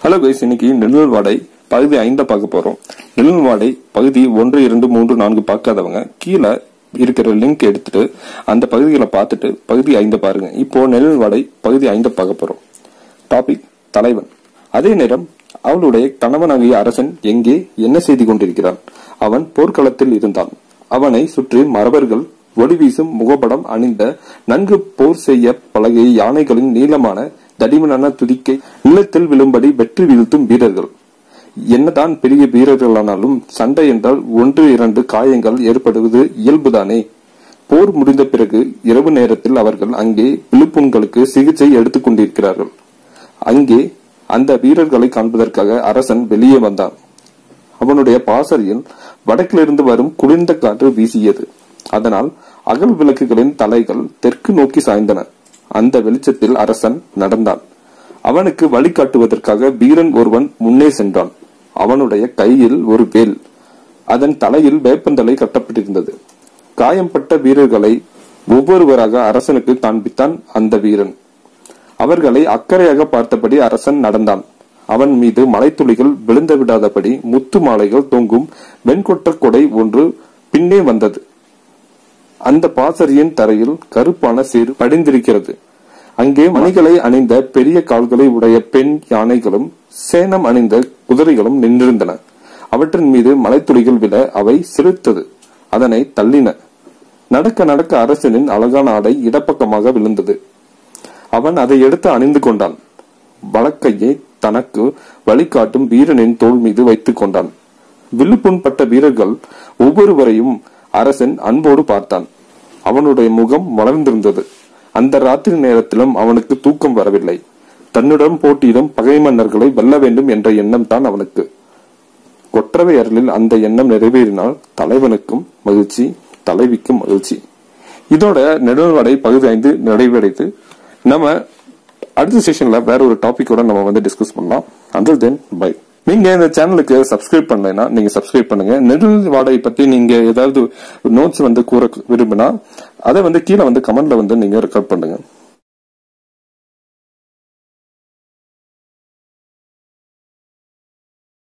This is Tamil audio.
ஹலோ கைஸ் இன்னைக்கு நெல் வாடை பகுதி ஐந்த பார்க்க போறோம் நெல் வாடை பகுதி ஒன்று இரண்டு மூன்று நான்கு பார்க்காதவங்க கீழே இருக்கிற லிங்க் எடுத்துட்டு அந்த பகுதிகளை பார்த்துட்டு பகுதி ஐந்த பாருங்க இப்போ நெல் வாடை பகுதி ஐந்த பார்க்க போறோம் டாபிக் தலைவன் அதே நேரம் அவளுடைய கணவனாகிய அரசன் எங்கே என்ன செய்து கொண்டிருக்கிறான் அவன் போர்க்களத்தில் இருந்தான் அவனை சுற்றி மறவர்கள் ஒளி வீசும் முகப்படம் அணிந்த நன்கு போர் செய்ய பழகிய யானைகளின் நீளமான தடிமனான துதிக்கை நிலத்தில் விழும்படி வெற்றி வீழ்த்தும் வீரர்கள் என்னதான் பெரிய வீரர்களானாலும் சண்டை என்றால் ஒன்று இரண்டு காயங்கள் ஏற்படுவது இயல்புதானே போர் முடிந்த பிறகு இரவு நேரத்தில் அவர்கள் அங்கே விழுப்புண்களுக்கு சிகிச்சை எடுத்துக் கொண்டிருக்கிறார்கள் அங்கே அந்த வீரர்களை காண்பதற்காக அரசன் வெளியே வந்தான் அவனுடைய பாசறையில் வடக்கிலிருந்து வரும் குளிர்ந்த காற்று வீசியது அதனால் அகல் விளக்குகளின் தலைகள் தெற்கு நோக்கி சாய்ந்தன அந்த வெளிச்சத்தில் அரசன் நடந்தான் அவனுக்கு வழிகாட்டுவதற்காக வீரன் ஒருவன் முன்னே சென்றான் அவனுடைய கையில் ஒரு வேல் அதன் தலையில் வேப்பந்தலை கட்டப்பட்டிருந்தது காயம்பட்ட வீரர்களை ஒவ்வொருவராக அரசனுக்கு காண்பித்தான் அந்த வீரன் அவர்களை அக்கறையாக பார்த்தபடி அரசன் நடந்தான் அவன் மீது மலைத்துளிகள் விழுந்து விடாதபடி முத்து மாலைகள் தொங்கும் வெண்கொட்ட கொடை ஒன்று பின்னே வந்தது அந்த பாசறையின் தரையில் கருப்பான சேறு படிந்திருக்கிறது அங்கே மணிகளை அணிந்த பெரிய கால்களை உடைய பெண் யானைகளும் சேனம் அணிந்த குதிரைகளும் நின்றிருந்தன அவற்றின் மீது மலைத்துளிகள் விழ அவை சிரித்தது அதனை தள்ளின நடக்க நடக்க அரசனின் அழகான ஆடை இடப்பக்கமாக விழுந்தது அவன் அதை எடுத்து அணிந்து கொண்டான் வழக்கையை தனக்கு வழிகாட்டும் வீரனின் தோள் மீது வைத்துக் கொண்டான் வில்லுப்புண்பட்ட வீரர்கள் ஒவ்வொருவரையும் அரசன் அன்போடு பார்த்தான் அவனுடைய முகம் மலர்ந்திருந்தது அந்த ராத்திரி நேரத்திலும் அவனுக்கு தூக்கம் வரவில்லை தன்னுடன் போட்டியிடும் பகை மன்னர்களை வெல்ல வேண்டும் என்ற எண்ணம் தான் அவனுக்கு கொற்றவை அருளில் அந்த எண்ணம் நிறைவேறினால் தலைவனுக்கும் மகிழ்ச்சி தலைவிக்கும் மகிழ்ச்சி இதோட நெடுவடை பகுதி ஐந்து நிறைவடைத்து நம்ம அடுத்த செஷன்ல வேற ஒரு டாபிக்கோட நம்ம வந்து டிஸ்கஸ் பண்ணலாம் அண்டில் தென் பை நீங்க இந்த சேனலுக்கு சப்ஸ்கிரைப் பண்ணலைன்னா நீங்க சப்ஸ்கிரைப் பண்ணுங்க நெடுல் வாடகை பத்தி நீங்க ஏதாவது நோட்ஸ் வந்து கூற விரும்பினா அதை வந்து கீழே வந்து கமெண்ட்ல வந்து நீங்க ரெக்கார்ட் பண்ணுங்க